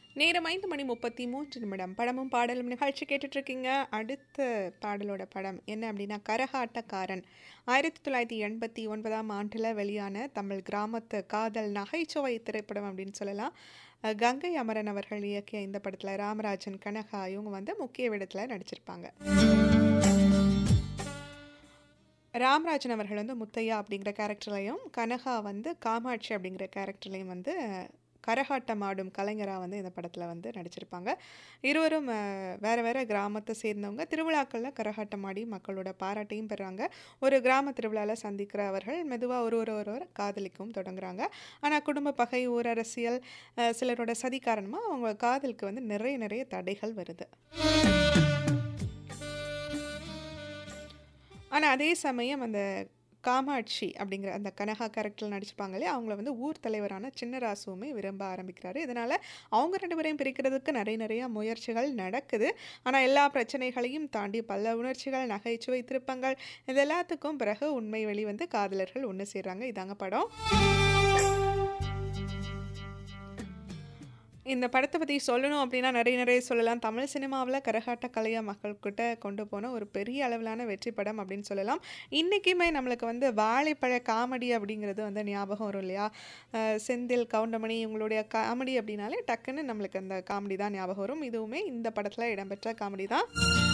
நேரம் ஐந்து மணி முப்பத்தி மூன்று நிமிடம் படமும் பாடலும் நிகழ்ச்சி கேட்டுட்டு இருக்கீங்க அடுத்த பாடலோட படம் என்ன அப்படின்னா கரகாட்டக்காரன் ஆயிரத்தி தொள்ளாயிரத்தி எண்பத்தி ஒன்பதாம் ஆண்டில் வெளியான தமிழ் கிராமத்து காதல் நகைச்சுவை திரைப்படம் அப்படின்னு சொல்லலாம் அஹ் கங்கை அமரன் அவர்கள் இயக்கிய இந்த படத்தில் ராமராஜன் கனகா இவங்க வந்து முக்கிய விடத்தில் நடிச்சிருப்பாங்க ராமராஜன் அவர்கள் வந்து முத்தையா அப்படிங்கிற கேரக்டர்லையும் கனகா வந்து காமாட்சி அப்படிங்கிற கேரக்டர்லையும் வந்து கரகாட்டம் ஆடும் கலைஞராக வந்து இந்த படத்தில் வந்து நடிச்சிருப்பாங்க இருவரும் அஹ், வேற வேற கிராமத்தை சேர்ந்தவங்க திருவிழாக்களில் கரகாட்டம் ஆடி மக்களோட பாராட்டையும் பெறாங்க ஒரு கிராம திருவிழாவில் சந்திக்கிற அவர்கள் மெதுவாக ஒரு ஒரு ஒருவர் காதலிக்கவும் தொடங்குறாங்க ஆனால் குடும்ப பகை ஊர் அரசியல் அஹ், சிலரோட சதி காரணமாக அவங்க காதலுக்கு வந்து நிறைய நிறைய தடைகள் வருது ஆனால் அதே சமயம் அந்த காமாட்சி அப்படிங்கிற அந்த கனகா கேரக்டரில் நடிச்சிருப்பாங்களே அவங்கள வந்து ஊர் தலைவரான சின்னராசுவுமே விரும்ப ஆரம்பிக்கிறாரு இதனால் அவங்க ரெண்டு பேரையும் பிரிக்கிறதுக்கு நிறைய நிறைய முயற்சிகள் நடக்குது ஆனால் எல்லா பிரச்சனைகளையும் தாண்டி பல உணர்ச்சிகள் நகைச்சுவை திருப்பங்கள் இது எல்லாத்துக்கும் பிறகு உண்மை வெளி வந்து காதலர்கள் ஒன்று சேர்றாங்க இதாங்க படம் இந்த படத்தை பற்றி சொல்லணும் அப்படின்னா நிறைய நிறைய சொல்லலாம் தமிழ் சினிமாவில் கரகாட்ட கலையை மக்கள்கிட்ட கொண்டு போன ஒரு பெரிய அளவிலான வெற்றி படம் அப்படின்னு சொல்லலாம் இன்றைக்குமே நம்மளுக்கு வந்து வாழைப்பழ காமெடி அப்படிங்கிறது வந்து ஞாபகம் வரும் இல்லையா அஹ் செந்தில் கவுண்டமணி இவங்களுடைய காமெடி அப்படின்னாலே டக்குன்னு நம்மளுக்கு அந்த காமெடி தான் ஞாபகம் வரும் இதுவுமே இந்த படத்தில் இடம்பெற்ற காமெடி தான்